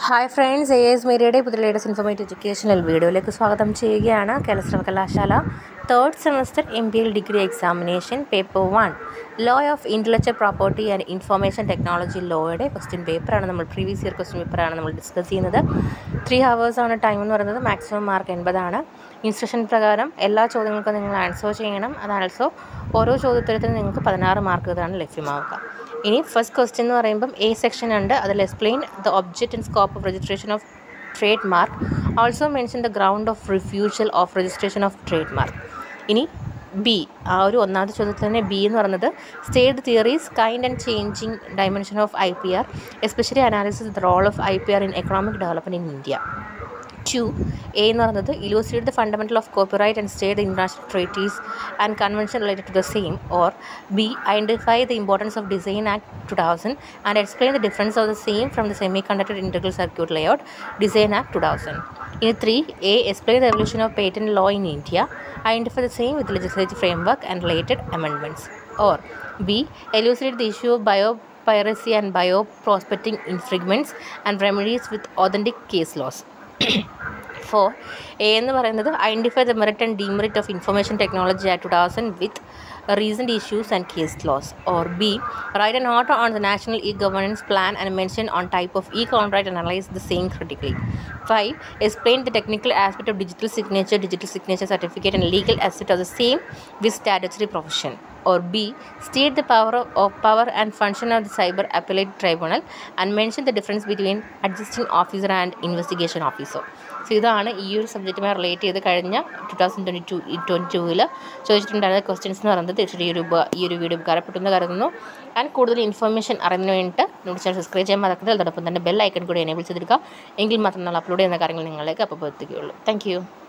Hi friends A S മീഡിയയുടെ പുതിയ latest informative educational വീഡിയോയിലേക്ക് സ്വാഗതം ചെയ്യുകയാണ് കേരള സർവകലാശാല third semester M B L degree examination paper one law of intellectual property and information technology ലോയുടെ question പേപ്പറാണ് നമ്മൾ പ്രീവിയസ് ഇയർ ക്വസ്റ്റ്യൻ പേപ്പറാണ് നമ്മൾ ഡിസ്കസ് ചെയ്യുന്നത് ത്രീ ഹവേഴ്സാണ് ടൈം എന്ന് പറയുന്നത് മാക്സിമം മാർക്ക് എൺപതാണ് ഇൻസ്ട്രക്ഷൻ പ്രകാരം എല്ലാ ചോദ്യങ്ങൾക്കും നിങ്ങൾ ആൻസർ ചെയ്യണം അത് ആൾസോ ഓരോ ചോദ്യോത്തരത്തിനും നിങ്ങൾക്ക് പതിനാറ് മാർക്ക് ഇതാണ് ലഭ്യമാവുക ഇനി ഫസ്റ്റ് ക്വസ്റ്റ്യൻ എന്ന് പറയുമ്പം എ സെക്ഷൻ ഉണ്ട് അതിൽ explain the object and scope of registration of trade mark also mention the ground of refusal of registration of trade mark ഇനി ബി ആ ഒരു ഒന്നാമത്തെ ചോദ്യത്തിൽ തന്നെ ബി എന്ന് പറയുന്നത് state theories kind and changing dimension of I P R especially analysis the role of I P R in economic development in India two A എന്ന് പറയുന്നത് elucidate the fundamental of copyright and state international treaties and convention related to the same or B identify the importance of design act two thousand and explain the difference of the same from the semiconductor integral circuit layout design act two thousand ഇനി three A explain the evolution of patent law in India identify the same with legislative framework and related amendments or B elucidate the issue of bio piracy and bio-prospecting infringements and remedies with authentic case laws. Four A എന്ന് പറയുന്നത് identify the merit and demerit of information technology act two thousand with recent issues and case laws or B write an note on the national e governance plan and mention on type of e contract analyse the same critically five explain the technical aspect of digital signature digital signature certificate and legal asset of the same with statutory profession or B. State the power of, of power and function of the Cyber Appellate Tribunal and mention the difference between adjusting officer and investigation officer. So ഇതാണ് ഈ ഒരു സബ്ജക്റ്റുമായി relate ചെയ്ത് കഴിഞ്ഞ two thousand twenty two twenty ടൂവിൽ ചോദിച്ചിട്ടുണ്ടായിരുന്ന questions എന്ന് പറയുന്നത് തീർച്ചയായും ഈ ഒരു ഉപ- ഈ ഒരു വീഡിയോ ഉപകാരപ്പെട്ടെന്ന് കരുതുന്നു ആൻഡ് കൂടുതൽ ഇൻഫർമേഷൻ അറിയുന്നതിന് വേണ്ടിയിട്ട് നമ്മുടെ ചാനൽ സബ്സ്ക്രൈബ് ചെയ്യാൻ മറക്കരുത് അതോടൊപ്പം തന്നെ ബെൽ ഐക്കൺ കൂടി എനേബിൾ ചെയ്തെടുക്കുക എങ്കിൽ മാത്രം നമ്മൾ അപ്ലോഡ് ചെയ്യുന്ന കാര്യങ്ങൾ നിങ്ങളിലേക്ക് അപ്പോൾ എത്തുകയുള്ളൂ താങ്ക് യു